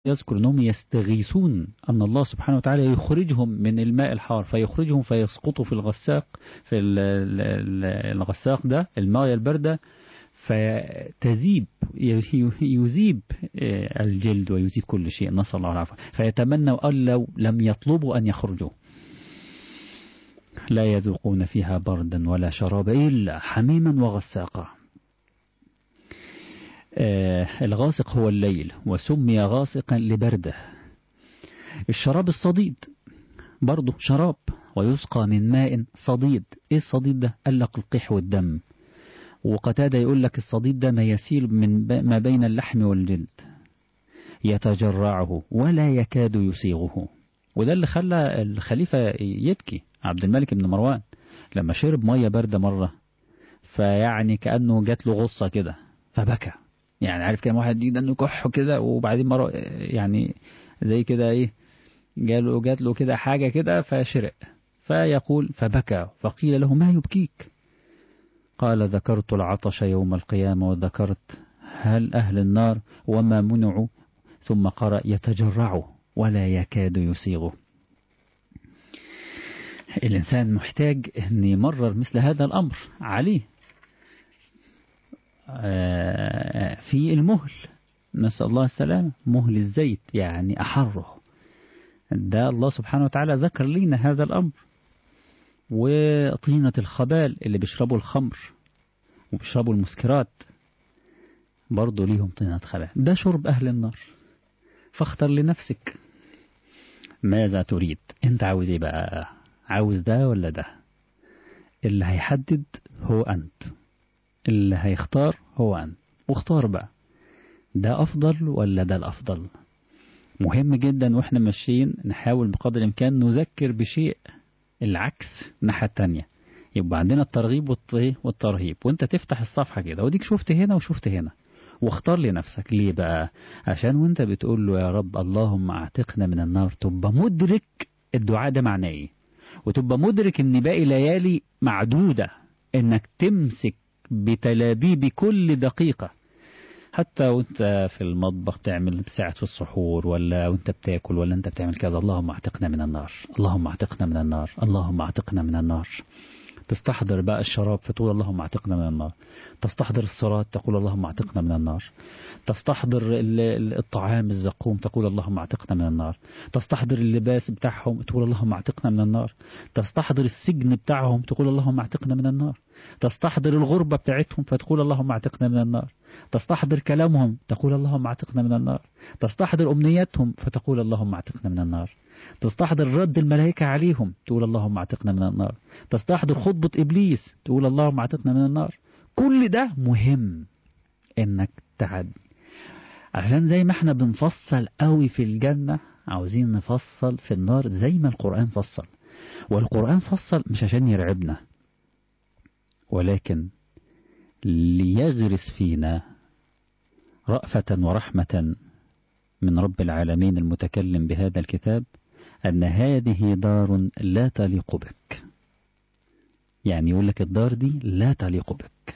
يذكر أنهم يستغيثون أن الله سبحانه وتعالى يخرجهم من الماء الحار فيخرجهم فيسقطوا في الغساق في الغساق ده الماء الباردة فتذيب يذيب الجلد ويذيب كل شيء نسأل الله العافية فيتمنوا أن لو لم يطلبوا أن يخرجوا لا يذوقون فيها بردا ولا شرابا إلا حميما وغساقا آه الغاسق هو الليل وسمي غاسقا لبرده الشراب الصديد برضه شراب ويسقى من ماء صديد ايه الصديد ده قال لك القيح والدم وقتادة يقول لك الصديد ده ما يسيل من ما بين اللحم والجلد يتجرعه ولا يكاد يسيغه وده اللي خلى الخليفة يبكي عبد الملك بن مروان لما شرب مية باردة مرة فيعني كأنه جات له غصة كده فبكى يعني عارف كام واحد يجي انه كح كده وبعدين مرة يعني زي كده ايه جاله جات له كده حاجة كده فشرق فيقول فبكى فقيل له ما يبكيك قال ذكرت العطش يوم القيامة وذكرت هل أهل النار وما منعوا ثم قرأ يتجرعوا ولا يكاد يسيغه الإنسان محتاج أن يمرر مثل هذا الأمر عليه في المهل نسأل الله السلامة مهل الزيت يعني أحره ده الله سبحانه وتعالى ذكر لنا هذا الأمر وطينة الخبال اللي بيشربوا الخمر وبيشربوا المسكرات برضه ليهم طينة خبال ده شرب أهل النار فاختر لنفسك ماذا تريد انت عاوز ايه بقى عاوز ده ولا ده اللي هيحدد هو أنت اللي هيختار هو أنت واختار بقى ده أفضل ولا ده الأفضل مهم جدا وإحنا ماشيين نحاول بقدر الإمكان نذكر بشيء العكس الناحية التانية يبقى عندنا الترغيب والترهيب وانت تفتح الصفحة كده وديك شفت هنا وشفت هنا واختار لنفسك ليه بقى عشان وانت بتقول له يا رب اللهم اعتقنا من النار تبقى مدرك الدعاء ده معناه ايه وتبقى مدرك ان باقي ليالي معدودة انك تمسك بتلابيب كل دقيقة حتى وانت في المطبخ تعمل بتساعد في السحور ولا وانت بتاكل ولا انت بتعمل كذا اللهم اعتقنا من النار اللهم اعتقنا من النار اللهم اعتقنا من النار تستحضر بقى الشراب فتقول اللهم اعتقنا من النار تستحضر الصلاة تقول اللهم اعتقنا من النار تستحضر الطعام الزقوم تقول اللهم اعتقنا من النار تستحضر اللباس بتاعهم تقول اللهم اعتقنا من النار تستحضر السجن بتاعهم تقول اللهم اعتقنا من النار تستحضر الغربة بتاعتهم فتقول اللهم اعتقنا من النار تستحضر كلامهم تقول اللهم اعتقنا من النار تستحضر أمنياتهم فتقول اللهم اعتقنا من النار تستحضر رد الملائكة عليهم تقول اللهم اعتقنا من النار تستحضر خطبة إبليس تقول اللهم اعتقنا من النار كل ده مهم انك تعدي عشان زي ما احنا بنفصل قوي في الجنة عاوزين نفصل في النار زي ما القرآن فصل والقرآن فصل مش عشان يرعبنا ولكن ليغرس فينا رأفة ورحمة من رب العالمين المتكلم بهذا الكتاب أن هذه دار لا تليق بك يعني يقول لك الدار دي لا تليق بك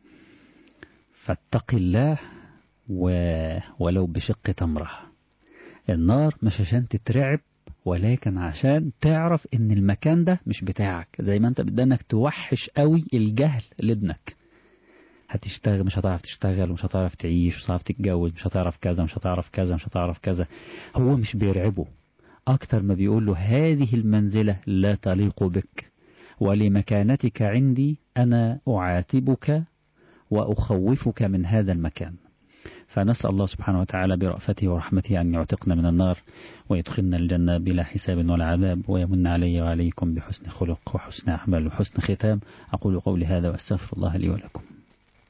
فاتق الله و... ولو بشق تمره النار مش عشان تترعب ولكن عشان تعرف ان المكان ده مش بتاعك زي ما انت بدانك توحش قوي الجهل لابنك هتشتغل مش هتعرف تشتغل ومش هتعرف تعيش مش هتعرف تتجوز مش هتعرف كذا مش هتعرف كذا مش هتعرف كذا هو مش بيرعبه أكتر ما بيقول له هذه المنزلة لا تليق بك ولمكانتك عندي أنا أعاتبك وأخوفك من هذا المكان فنسأل الله سبحانه وتعالى برأفته ورحمته أن يعتقنا من النار ويدخلنا الجنة بلا حساب ولا عذاب ويمن علي وعليكم بحسن خلق وحسن أعمال وحسن ختام أقول قولي هذا وأستغفر الله لي ولكم